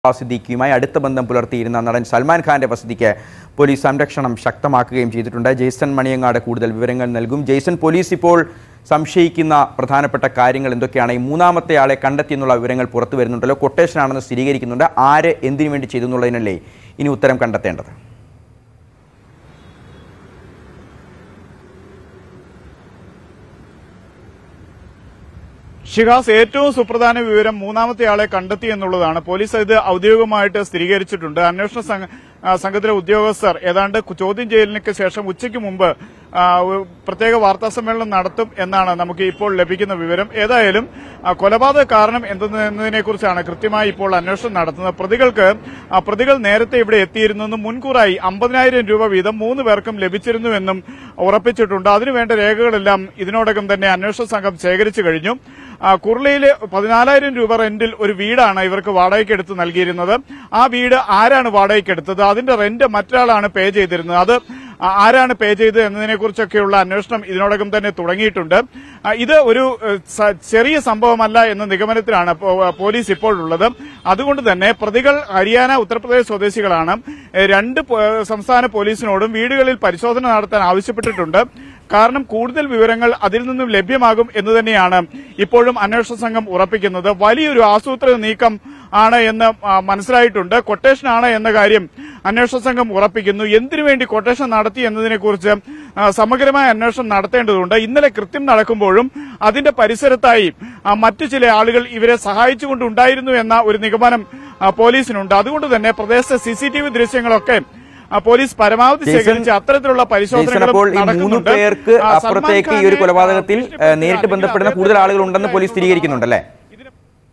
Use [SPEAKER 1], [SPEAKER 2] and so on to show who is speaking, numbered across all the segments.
[SPEAKER 1] സിദ്ദീഖിയുമായി അടുത്ത ബന്ധം പുലർത്തിയിരുന്ന നടൻ സൽമാൻ ഖാന്റെ വസതിക്ക് പോലീസ് സംരക്ഷണം ശക്തമാക്കുകയും ചെയ്തിട്ടുണ്ട് ജെയ്സൺ മണിയങ്ങാട് കൂടുതൽ വിവരങ്ങൾ നൽകും ജെയ്സൺ പോലീസ് ഇപ്പോൾ സംശയിക്കുന്ന പ്രധാനപ്പെട്ട കാര്യങ്ങൾ എന്തൊക്കെയാണ് ഈ മൂന്നാമത്തെ ആളെ കണ്ടെത്തിയെന്നുള്ള വിവരങ്ങൾ പുറത്തു വരുന്നുണ്ടല്ലോ കൊട്ടേഷനാണെന്ന് സ്ഥിരീകരിക്കുന്നുണ്ട് ആര് എന്തിനു വേണ്ടി ചെയ്തു എന്നുള്ളതിനല്ലേ ഇനി ഉത്തരം കണ്ടെത്തേണ്ടത്
[SPEAKER 2] ഷിഹാസ് ഏറ്റവും സുപ്രധാന വിവരം മൂന്നാമത്തെ ആളെ കണ്ടെത്തി എന്നുള്ളതാണ് പോലീസ് ഇത് ഔദ്യോഗികമായിട്ട് സ്ഥിരീകരിച്ചിട്ടുണ്ട് അന്വേഷണ സംഘ- ആ, സംഘത്തിലെ ഉദ്യോഗസ്ഥർ ഏതാണ്ട് കു- ചോദ്യം ചെയ്യലിനൊക്കെ ശേഷം ഉച്ചയ്ക്ക് മുമ്പ് ആ, ഒരു പ്രത്യേക വാർത്താ സമ്മേളനം നടത്തും എന്നാണ് നമുക്ക് ഇപ്പോൾ ലഭിക്കുന്ന വിവരം ഏതായാലും ആ, കൊലപാതക കാരണം എന്തെന്നതിനെ കുറിച്ചാണ് കൃത്യമായി ഇപ്പോൾ അന്വേഷണം നടത്തുന്നത് പ്രതികൾക്ക് ആ, പ്രതികൾ നേരത്തെ ഇവിടെ എത്തിയിരുന്നെന്നും മുൻകൂറായി അമ്പതിനായിരം രൂപ വീതം മൂന്ന് പേർക്കും ലഭിച്ചിരുന്നുവെന്നും ഉറപ്പിച്ചിട്ടുണ്ട് അതിനുവേണ്ട രേഖകളെല്ലാം ഇതിനോടകം തന്നെ അന്വേഷണ സംഘം ശേഖരിച്ചു കഴിഞ്ഞു ആ, കുർളയിലെ പതിനാലായിരം രൂപ റെന്റിൽ ഒരു വീടാണ് ഇവർക്ക് വാടകയ്ക്ക് എടുത്ത് നൽകിയിരുന്നത് ആ വീട് ആരാണ് വാടകയ്ക്ക് എടുത്തത് അതിന്റെ റെന്റ് മറ്റൊരാളാണ് പേ ചെയ്തിരുന്നത് അത് ആ- ആരാണ് പേ ചെയ്തത് എന്നതിനെ കുറിച്ചൊക്കെയുള്ള അന്വേഷണം ഇതിനോടകം തന്നെ തുടങ്ങിയിട്ടുണ്ട് ആ, ഇത് ഒരു ഏഹ്, സ- ചെറിയ സംഭവമല്ല എന്ന നിഗമനത്തിലാണ് പോ- പോലീസ് ഇപ്പോഴുള്ളത് അതുകൊണ്ട് തന്നെ പ്രതികൾ ഹരിയാന ഉത്തർപ്രദേശ് സ്വദേശികളാണ് ഏഹ്, രണ്ട് പോ- സംസ്ഥാന പോലീസിനോടും വീടുകളിൽ പരിശോധന നടത്താൻ ആവശ്യപ്പെട്ടിട്ടുണ്ട് കാരണം കൂടുതൽ വിവരങ്ങൾ അതിൽ നിന്നും ലഭ്യമാകും എന്ന് തന്നെയാണ് ഇപ്പോഴും അന്വേഷണ സംഘം ഉറപ്പിക്കുന്നത് വലിയൊരു ആസൂത്രിത നീക്കം ആണ് എന്ന് ആ, മനസ്സിലായിട്ടുണ്ട് കൊട്ടേഷൻ ആണ് എന്ന കാര്യം അന്വേഷണ സംഘം ഉറപ്പിക്കുന്നു എന്തിനു വേണ്ടി കൊട്ടേഷൻ നടത്തി എന്നതിനെക്കുറിച്ച് ആ, സമഗ്രമായ അന്വേഷണം നടത്തേണ്ടതുണ്ട് ഇന്നലെ കൃത്യം നടക്കുമ്പോഴും അതിന്റെ പരിസരത്തായി ആ, മറ്റു ചില ആളുകൾ ഇവരെ സഹായിച്ചുകൊണ്ടുണ്ടായിരുന്നു എന്ന ഒരു നിഗമനം ആ, പോലീസിനുണ്ട് അതുകൊണ്ട് തന്നെ പ്രദേശത്തെ സിസിടിവി ദൃശ്യങ്ങളൊക്കെ ആ, പോലീസ് പരമാവധി
[SPEAKER 1] ജെയ്സൺ-
[SPEAKER 2] ശേഖരിച്ച് അത്തരത്തിലുള്ള
[SPEAKER 1] ജെയ്സൺ
[SPEAKER 2] പരിശോധനകൾ
[SPEAKER 1] അപ്പോൾ ഈ മൂന്ന്
[SPEAKER 2] നടക്കുന്നുണ്ട്
[SPEAKER 1] പേർക്ക്
[SPEAKER 2] ആ, സൽമാൻ
[SPEAKER 1] അപ്പുറത്തേക്ക് ഈ ഒരു
[SPEAKER 2] ഖാനെ,
[SPEAKER 1] കൊലപാതകത്തിൽ
[SPEAKER 2] ആ,
[SPEAKER 1] ഏഹ്,
[SPEAKER 2] ഭീഷണിപ്പെടുത്തുക
[SPEAKER 1] നേരിട്ട്
[SPEAKER 2] അല്ലെങ്കിൽ
[SPEAKER 1] ബന്ധപ്പെടുന്ന കൂടുതൽ
[SPEAKER 2] അദ്ദേഹത്തെ
[SPEAKER 1] ആളുകൾ ഉണ്ടെന്ന് പോലീസ് സ്ഥിരീകരിക്കുന്നുണ്ടല്ലേ
[SPEAKER 2] ഇതിന്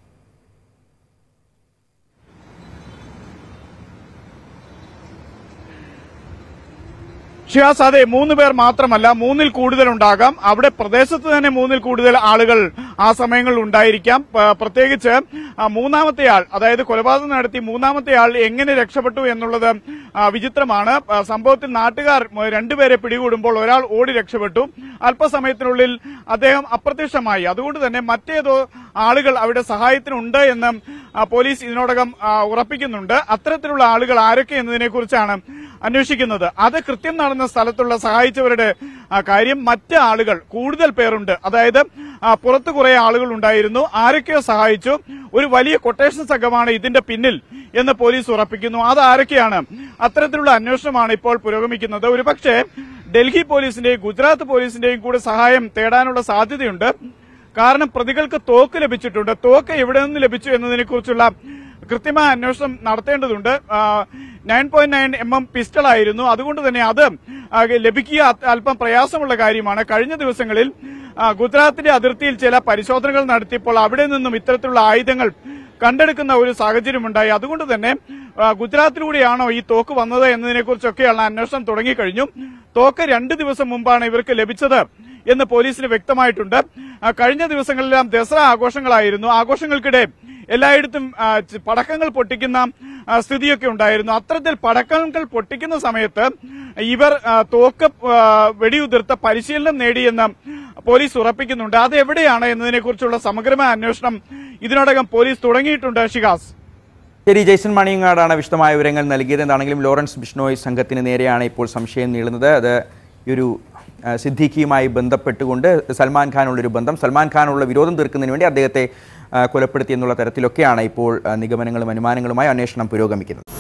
[SPEAKER 2] ഷിയാസ് അതെ മൂന്ന് പേർ മാത്രമല്ല മൂന്നിൽ കൂടുതൽ ഉണ്ടാകാം അവിടെ പ്രദേശത്ത് തന്നെ മൂന്നിൽ കൂടുതൽ ആളുകൾ ആ സമയങ്ങളിൽ ഉണ്ടായിരിക്കാം പ- പ്രത്യേകിച്ച് ആ, മൂന്നാമത്തെ ആൾ അതായത് കൊലപാതകം നടത്തി മൂന്നാമത്തെ ആൾ എങ്ങനെ രക്ഷപ്പെട്ടു എന്നുള്ളത് ആ, വിചിത്രമാണ് ആ, സംഭവത്തിൽ നാട്ടുകാർ മ- രണ്ടുപേരെ പിടികൂടുമ്പോൾ ഒരാൾ ഓടി രക്ഷപ്പെട്ടു അല്പസമയത്തിനുള്ളിൽ അദ്ദേഹം അപ്രത്യക്ഷമായി അതുകൊണ്ട് തന്നെ മറ്റേതോ ആളുകൾ അവിടെ സഹായത്തിനുണ്ട് എന്ന് ആ, പോലീസ് ഇതിനോടകം ആ, ഉറപ്പിക്കുന്നുണ്ട് അത്തരത്തിലുള്ള ആളുകൾ ആരൊക്കെ എന്നതിനെക്കുറിച്ചാണ് അന്വേഷിക്കുന്നത് അത് കൃത്യം നടന്ന സ്ഥലത്തുള്ള സഹായിച്ചവരുടെ ആ, കാര്യം മറ്റ് ആളുകൾ കൂടുതൽ പേരുണ്ട് അതായത് ആ, പുറത്ത് കുറെ ആളുകൾ ഉണ്ടായിരുന്നു ആരൊക്കെയോ സഹായിച്ചു ഒരു വലിയ കൊട്ടേഷൻ സംഘമാണ് ഇതിന്റെ പിന്നിൽ എന്ന് പോലീസ് ഉറപ്പിക്കുന്നു അത് ആരൊക്കെയാണ് അത്തരത്തിലുള്ള അന്വേഷണമാണ് ഇപ്പോൾ പുരോഗമിക്കുന്നത് ഒരുപക്ഷെ ഡൽഹി പോലീസിന്റെയും ഗുജറാത്ത് പോലീസിന്റെയും കൂടെ സഹായം തേടാനുള്ള സാധ്യതയുണ്ട് കാരണം പ്രതികൾക്ക് തോക്ക് ലഭിച്ചിട്ടുണ്ട് തോക്ക് എവിടെ നിന്ന് ലഭിച്ചു എന്നതിനെ കുറിച്ചുള്ള കൃത്യമായ അന്വേഷണം നടത്തേണ്ടതുണ്ട് nine point nine M M pistol ആയിരുന്നു അതുകൊണ്ട് തന്നെ അത് ആ, ലഭിക്കുക അത് അല്പം പ്രയാസമുള്ള കാര്യമാണ് കഴിഞ്ഞ ദിവസങ്ങളിൽ ആ, ഗുജറാത്തിന്റെ അതിർത്തിയിൽ ചില പരിശോധനകൾ നടത്തിയപ്പോൾ അവിടെ നിന്നും ഇത്തരത്തിലുള്ള ആയുധങ്ങൾ കണ്ടെടുക്കുന്ന ഒരു സാഹചര്യമുണ്ടായി അതുകൊണ്ട് തന്നെ ആ, ഗുജറാത്തിലൂടെയാണോ ഈ തോക്ക് വന്നത് എന്നതിനെ കുറിച്ചൊക്കെയുള്ള അന്വേഷണം തുടങ്ങിക്കഴിഞ്ഞു തോക്ക് രണ്ട് ദിവസം മുമ്പാണ് ഇവർക്ക് ലഭിച്ചത് എന്ന് പോലീസിന് വ്യക്തമായിട്ടുണ്ട് ആ, കഴിഞ്ഞ ദിവസങ്ങളിലെല്ലാം ദസറ ആഘോഷങ്ങളായിരുന്നു ആഘോഷങ്ങൾക്കിടെ എല്ലായിടത്തും ആ, ച- പടക്കങ്ങൾ പൊട്ടിക്കുന്ന ആ, സ്ഥിതിയൊക്കെ ഉണ്ടായിരുന്നു അത്തരത്തിൽ പടക്കങ്ങൾ പൊട്ടിക്കുന്ന സമയത്ത് ഇവർ ആ, തോക്ക് ആ, വെടിയുതിർത്ത പരിശീലനം നേടിയെന്ന് പോലീസ് ഉറപ്പിക്കുന്നുണ്ട് അത് എവിടെയാണ് എന്നതിനെക്കുറിച്ചുള്ള സമഗ്രമായ അന്വേഷണം ഇതിനോടകം പോലീസ് തുടങ്ങിയിട്ടുണ്ട് ഷിഹാസ്
[SPEAKER 1] ശരി ജെയ്സൺ മണിയങ്ങാടാണ് വിശദമായ വിവരങ്ങൾ നൽകിയത് എന്താണെങ്കിലും ലോറൻസ് ബിഷ്ണോയ് സംഘത്തിന് നേരെയാണ് ഇപ്പോൾ സംശയം നീളുന്നത് അത് ഈ ഒരു ആ, സിദ്ദീഖിയുമായി ബന്ധപ്പെട്ടുകൊണ്ട് സൽമാൻ ഖാനുള്ളൊരു ബന്ധം സൽമാൻ ഖാനുള്ള വിരോധം തീർക്കുന്നതിന് വേണ്ടി അദ്ദേഹത്തെ ആ, കൊലപ്പെടുത്തി എന്നുള്ള തരത്തിലൊക്കെയാണ് ഇപ്പോൾ ആ, നിഗമനങ്ങളും അനുമാനങ്ങളുമായി അന്വേഷണം പുരോഗമിക്കുന്നത്